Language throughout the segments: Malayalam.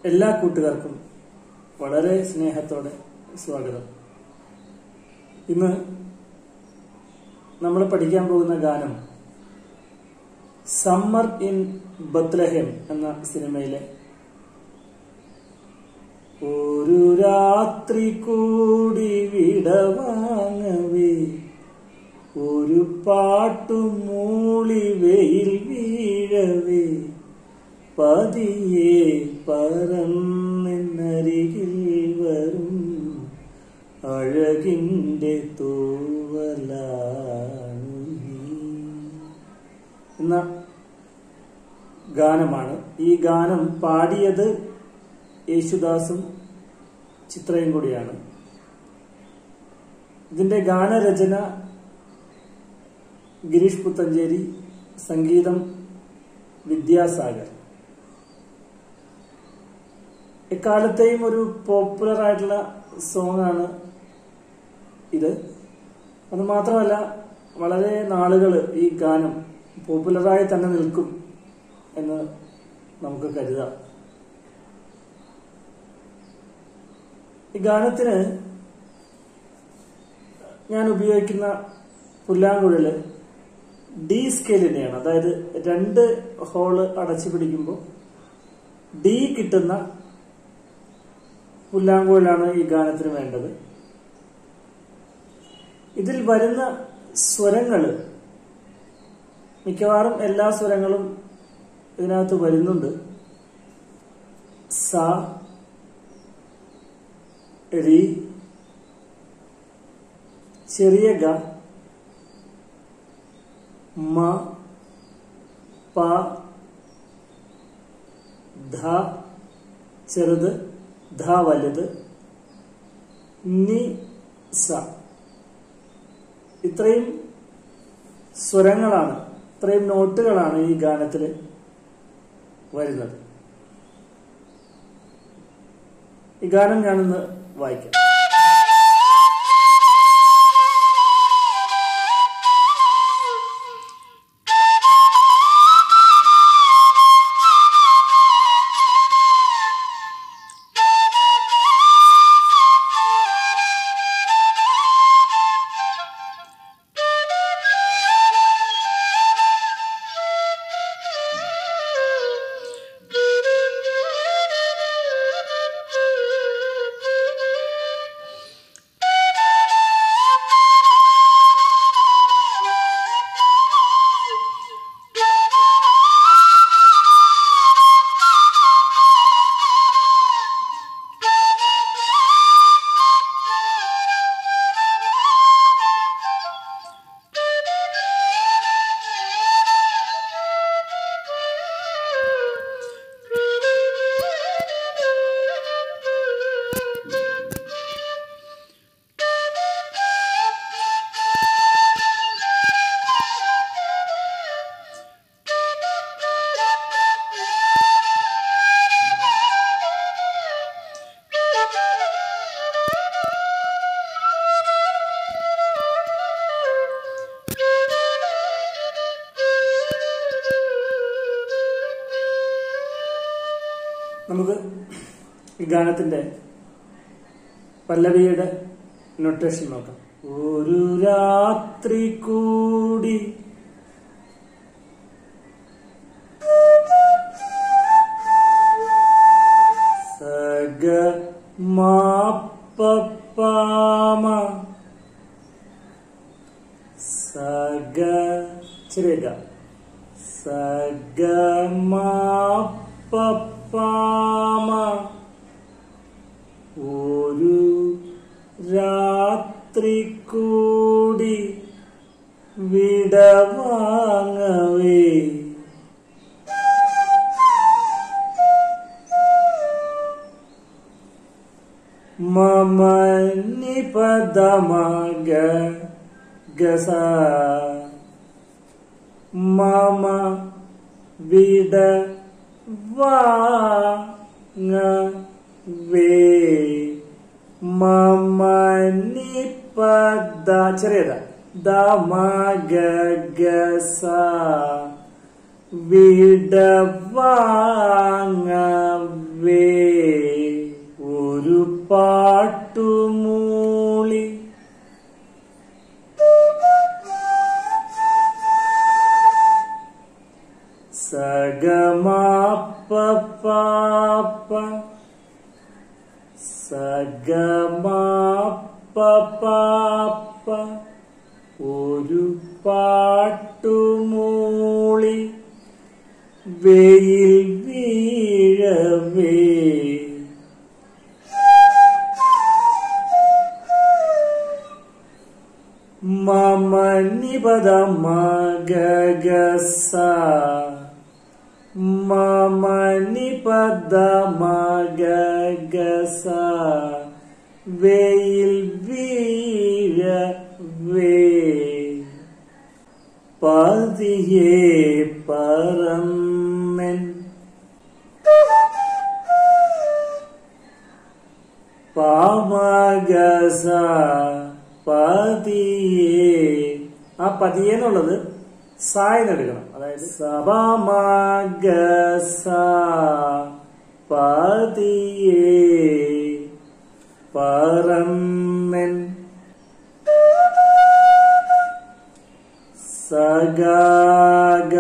എല്ലാ കൂട്ടുകാർക്കും വളരെ സ്നേഹത്തോടെ സ്വാഗതം ഇന്ന് നമ്മൾ പഠിക്കാൻ പോകുന്ന ഗാനം സമ്മർ ഇൻ ബത്ലഹേം എന്ന സിനിമയിലെ ഒരു രാത്രി കൂടി വിടവാങ്ങവേ ഒരു പാട്ടു മൂളി വെയിൽ വീഴവേ പതിയെ പറന്നരികിൽ വരും അഴകിന്റെ തൂവലാണു നീ എന്ന ഗാനമാണ് ഈ ഗാനം പാടിയത് യേശുദാസും ചിത്രയും കൂടിയാണ് ഇതിന്റെ ഗാനരചന ഗിരീഷ് പുത്തഞ്ചേരി സംഗീതം വിദ്യാസാഗർ എക്കാലത്തെയും ഒരു പോപ്പുലർ ആയിട്ടുള്ള സോങ് ആണ് ഇത് അത് മാത്രമല്ല വളരെ നാളുകൾ ഈ ഗാനം പോപ്പുലറായി തന്നെ നിൽക്കും എന്ന് നമുക്ക് കരുതാം ഈ ഗാനത്തിന് ഞാൻ ഉപയോഗിക്കുന്ന പുല്ലാങ്കുഴല് ഡി സ്കെയിലിനെയാണ് അതായത് രണ്ട് ഹോള് അടച്ചു പിടിക്കുമ്പോൾ ഡി കിട്ടുന്ന പുല്ലാങ്കുഴലാണ് ഈ ഗാനത്തിന് വേണ്ടത് ഇതിൽ വരുന്ന സ്വരങ്ങള് മിക്കവാറും എല്ലാ സ്വരങ്ങളും ഇതിനകത്ത് വരുന്നുണ്ട് സ രി ചെറിയ ഗ മ പ ധ ചെറുത് ധ വലുത് നി സ ഇത്രയും സ്വരങ്ങളാണ് ഇത്രയും നോട്ടുകളാണ് ഈ ഗാനത്തിൽ വരുന്നത് ഈ ഗാനം ഞാനൊന്ന് വായിക്കാം നമുക്ക് ഈ ഗാനത്തിന്റെ പല്ലവിയുടെ നൊട്ടേഷൻ നോക്കാം ഒരു രാത്രി കൂടി സഗ മാപ്പമ സഗ ചെറിയ ഗ. സഗ മാപ്പമ ഒരു രാത്രി കൂടി വിടവാങ്ങവേ മമ നിപദമഗ ഗസ മമ വിട വേ മമ നിപദ ചെറിയത ദമഗ ഗസ വിടവാങ്ങ വേ ഒരു പാട്ടുമൂളി സഗമാപ്പ പാപ്പ സഗമാപ്പ പാപ്പ ഒരു പാട്ടുമൂളി വെയിൽ വീഴവേ മമ നിപദ മഗസ മമ നിപദ മഗസ വെയിൽ വീഴവേ പതിയെ പറന്നൻ പാമഗസ പതിയെ ആ പതിയെ എന്നുള്ളത് സായെന്ന് എടുക്കണം അതായത് സഭാമഗസ പതിയെ പറന്നൻ സഗാഗ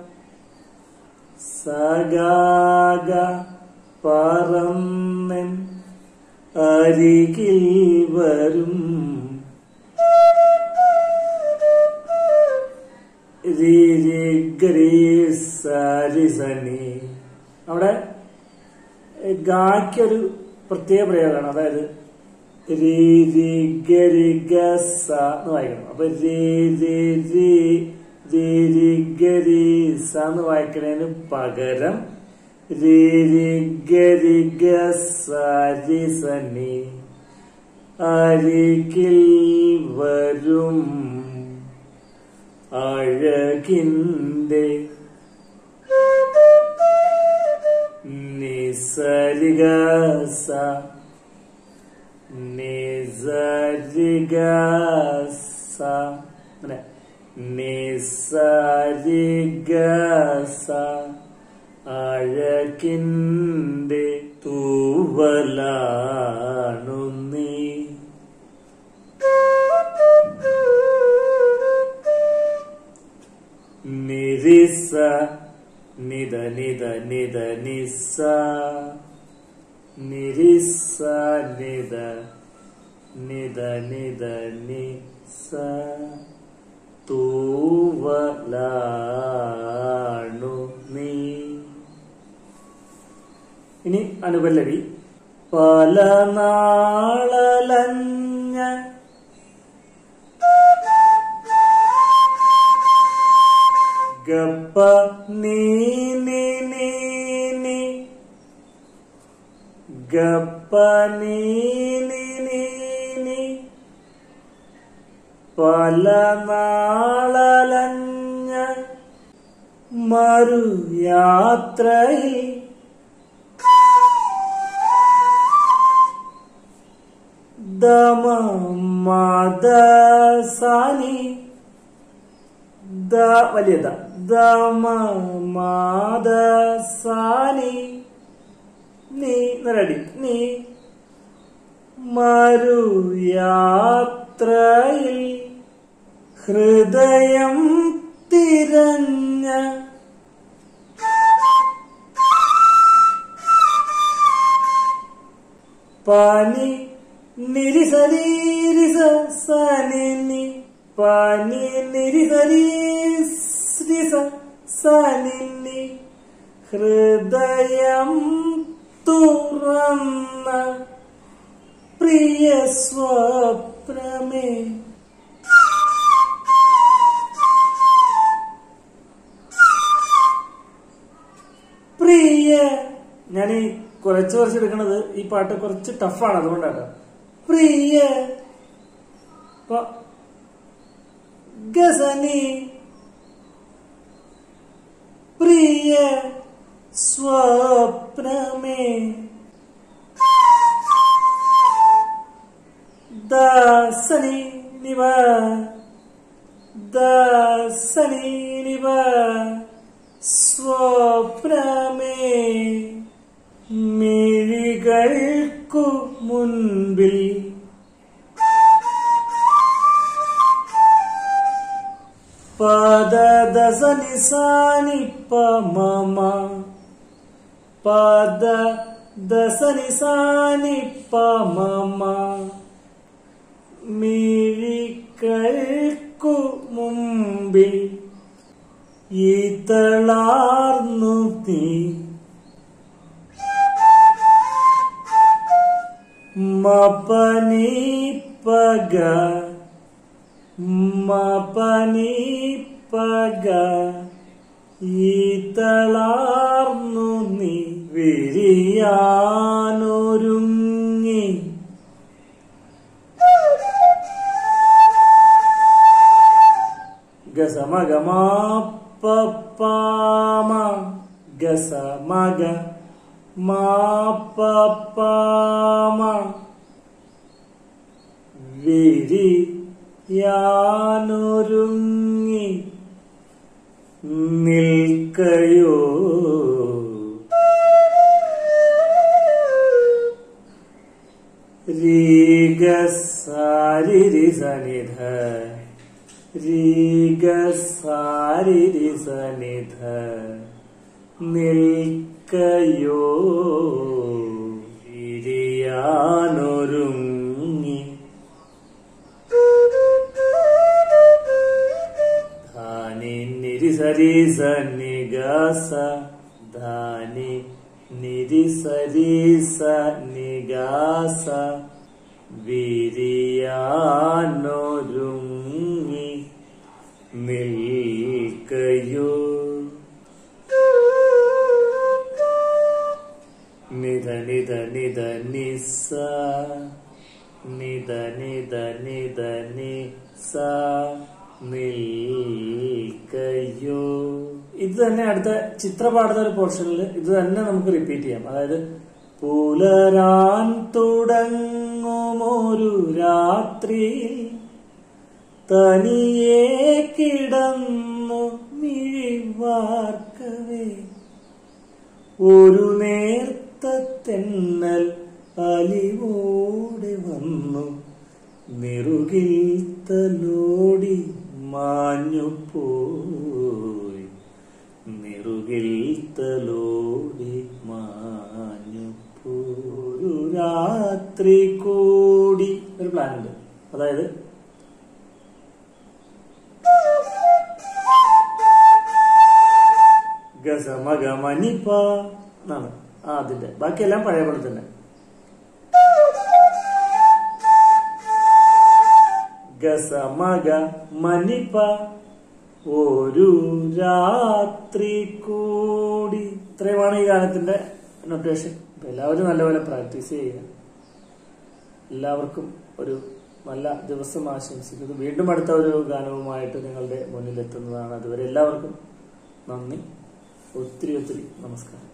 സഗാഗ പറന്നൻ അരികിൽ വരും സരിസനി അവിടെ ഗായ്ക്കൊരു പ്രത്യേക പ്രയോഗമാണ് അതായത് രീ രി ഗ രി ഗ സ എന്ന് വായിക്കണം അപ്പൊ രീ രി രി രി രി ഗ രി സ എന്ന് വായിക്കുന്നതിന് പകരം രി രി ഗ രി ഗ സ രി സ നി അരികിൽ വരും അഴകിന്റെ നിസരിഗസ നിസരിഗസ അങ്ങനെ നിസരിഗസ അഴകിന്റെ തൂവലാണു നീ നിരിസ നിത നിത നിത നിസ നിരിസ നിത നിത നിത നിസ തൂവലാണു നീ ഇനി അനുപല്ലവി പല നാളലഞ്ഞ ഗപ്പ നീ നീ നീ നീ ഗപ്പ നീ നീ നീ നീ പല നാളലഞ്ഞ മറുയാത്രയിൽ ദമ മദസാനി ദ വലിയ ദ ദമ മാദസാനി നീ നരടി നീ മറുയാത്രയിൽ ഹൃദയം തിരഞ്ഞ പനി നിരിസരീരിസ സനി പനി നിരിസരീരിസ സനി ഹൃദയം തുറന്ന പ്രിയ സ്വപ്നമേ പ്രിയ ഞാൻ ഈ കുറച്ച് കുറച്ച് എടുക്കണത് ഈ പാട്ട് കുറച്ച് ടഫാണ് അതുകൊണ്ടാണ് പ്രിയ ഇപ്പൊ ഗസനി പ്രിയ സ്വപ്നമേ ദാസനി നിവ ദാസനി നിവ സ്വപ്നമേ മേ മിഴികൾക്കു മുൻപിൽ പദദസനിസാനി പമമ പദ ദസനിസാനി പമമ മിഴികൾക്കു മുമ്പിൽ ഇതളാർന്നു നീ മപനി പഗ മപനി പഗ ഈതളാർന്നു നീ വിരിയാനൊരുങ്ങി ഗസമഗമാപ്പമ ഗസമഗ മാപ്പമ വിരി യാനൊരുങ്ങി നിൽക്കയോ രീഗസാരി സനിധ രീഗസാരി സനിധ നിൽക്കയോ ഇരിയാനൊരുങ്ങി ധാനി നിരി സരി സന്നിഗാസ ധാനി നിരി സരി സന്നിഗാസ വിരിയാനൊരുങ്ങി നിൽക്കയോ നിധ നിധ നിധ നിസ നിധ നിധ നിധ നിസ നിൽക്കയോ ഇത് തന്നെ അടുത്ത ചിത്ര പാടുന്ന ഒരു പോർഷനിൽ ഇത് തന്നെ നമുക്ക് റിപ്പീറ്റ് ചെയ്യാം അതായത് പുലരാൻ തുടങ്ങുമൊരു രാത്രിയിൽ തനിയെ കിടന്നു മിഴിവാർക്കവേ ഒരു നേർത്ത തെന്നൽ അലിവോടെ വന്നു നിറുകിൽ തലോടി മാഞ്ഞു പോയി നിറുകിൽ തലോടി മാഞ്ഞു പോയി ഒരു രാത്രി കൂടി ഒരു പ്ലാൻ ഉണ്ട് അതായത് ഗസമഗമനിപ്പ എന്നാണ് ആ അതിന്റെ ബാക്കിയെല്ലാം പഴയ പോലെ തന്നെ ഗസമഗ മനിപ്പ ഒരു രാത്രി കൂടി ഇത്രയുമാണ് ഈ ഗാനത്തിന്റെ നൊട്ടേഷൻ അപ്പൊ എല്ലാവരും നല്ലപോലെ പ്രാക്ടീസ് ചെയ്യുക എല്ലാവർക്കും ഒരു നല്ല ദിവസം ആശംസിക്കുന്നു വീണ്ടും അടുത്ത ഒരു ഗാനവുമായിട്ട് നിങ്ങളുടെ മുന്നിൽ എത്തുന്നതാണ് അതുവരെ എല്ലാവർക്കും നന്ദി ഒത്തിരി ഒത്തിരി നമസ്കാരം